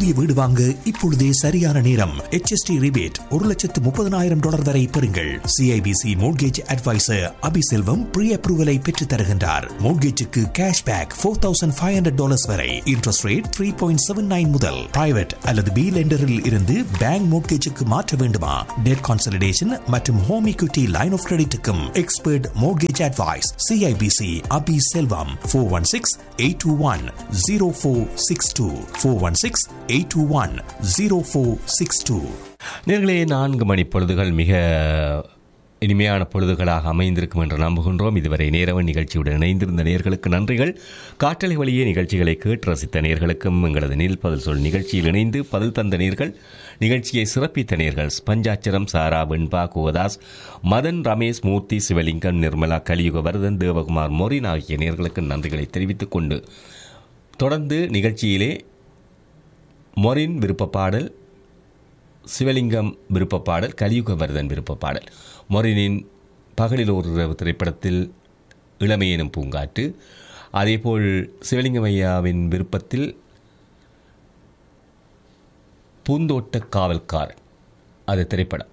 புதிய வீடு வாங்க இப்பொழுதே சரியான நேரம் HST ரிபேட் ஒரு லட்சத்து முப்பதனாயிரம் டாலர் வரை பெறுங்கள் C I B C mortgage adviser Abiselvam pre அப்ரூவலை பெற்று தருகின்றார் மோட்கேஜுக்கு cash back four thousand five hundred dollars வரை interest rate three point seven nine முதல் பிரைவேட் அல்லது பி லெண்டரில் இருந்து பேங்க் மோட்கேஜுக்கு மாற்ற வேண்டுமா டெட் கான்சல்டேஷன் மற்றும் ஹோம் equity லைன் ஆஃப் கிரெடிட்டுக்கும் expert mortgage advice C I B C Abi Selvam four one six eight two one zero four six two four one six eight two one zero four six two நேர்களே நான்கு மணி பொழுதுகள் மிக இனிமையான பொழுதுகளாக அமைந்திருக்கும் என்று நம்புகின்றோம் இதுவரை நேரவன் நிகழ்ச்சியுடன் இணைந்திருந்த நேர்களுக்கு நன்றிகள் காற்றலை வழியே நிகழ்ச்சிகளை கேட்டு ரசித்த நேர்களுக்கும் எங்களது நீல் பதில் சொல் நிகழ்ச்சியில் இணைந்து பதில் தந்த நேர்கள் நிகழ்ச்சியை சிறப்பித்த நேர்கள் பஞ்சாச்சரம் சாரா வெண்பா குவதாஸ் மதன் ரமேஷ் மூர்த்தி சிவலிங்கம் நிர்மலா கலியுக வரதன் தேவகுமார் மொரின் ஆகிய நேர்களுக்கு நன்றிகளை தெரிவித்துக் கொண்டு தொடர்ந்து நிகழ்ச்சியிலே மொரின் விருப்ப பாடல் சிவலிங்கம் விருப்ப பாடல் கலியுகவர்தன் விருப்ப பாடல் மொரினின் பகலில் ஒரு இரவு திரைப்படத்தில் இளமை எனும் பூங்காற்று அதேபோல் சிவலிங்கம் ஐயாவின் விருப்பத்தில் பூந்தோட்ட காவல்காரன் அது திரைப்படம்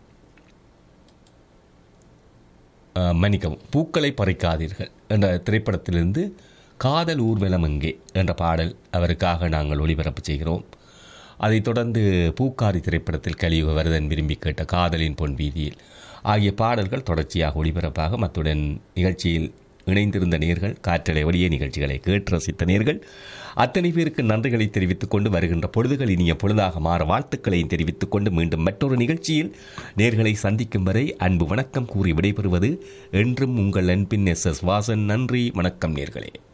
அஹ், மன்னிக்கவும் பூக்களை பறிக்காதீர்கள் என்ற திரைப்படத்திலிருந்து காதல் ஊர்வலம் எங்கே என்ற பாடல் அவருக்காக நாங்கள் ஒளிபரப்பு செய்கிறோம் அதைத் தொடர்ந்து பூக்காரி திரைப்படத்தில் கலியுக வரதன் விரும்பி கேட்ட காதலின் பொன் வீதியில் ஆகிய பாடல்கள் தொடர்ச்சியாக ஒளிபரப்பாக அத்துடன் நிகழ்ச்சியில் இணைந்திருந்த நேர்கள் காற்றலை வழியே நிகழ்ச்சிகளை கேட்டு ரசித்த நேர்கள் அத்தனை பேருக்கு நன்றிகளை தெரிவித்துக் கொண்டு வருகின்ற பொழுதுகள் இனிய பொழுதாக மாற வாழ்த்துக்களையும் தெரிவித்துக் கொண்டு மீண்டும் மற்றொரு நிகழ்ச்சியில் நேர்களை சந்திக்கும் வரை அன்பு வணக்கம் கூறி விடைபெறுவது என்றும் உங்கள் அன்பின் எஸ் எஸ் வாசன் நன்றி வணக்கம் நேர்களே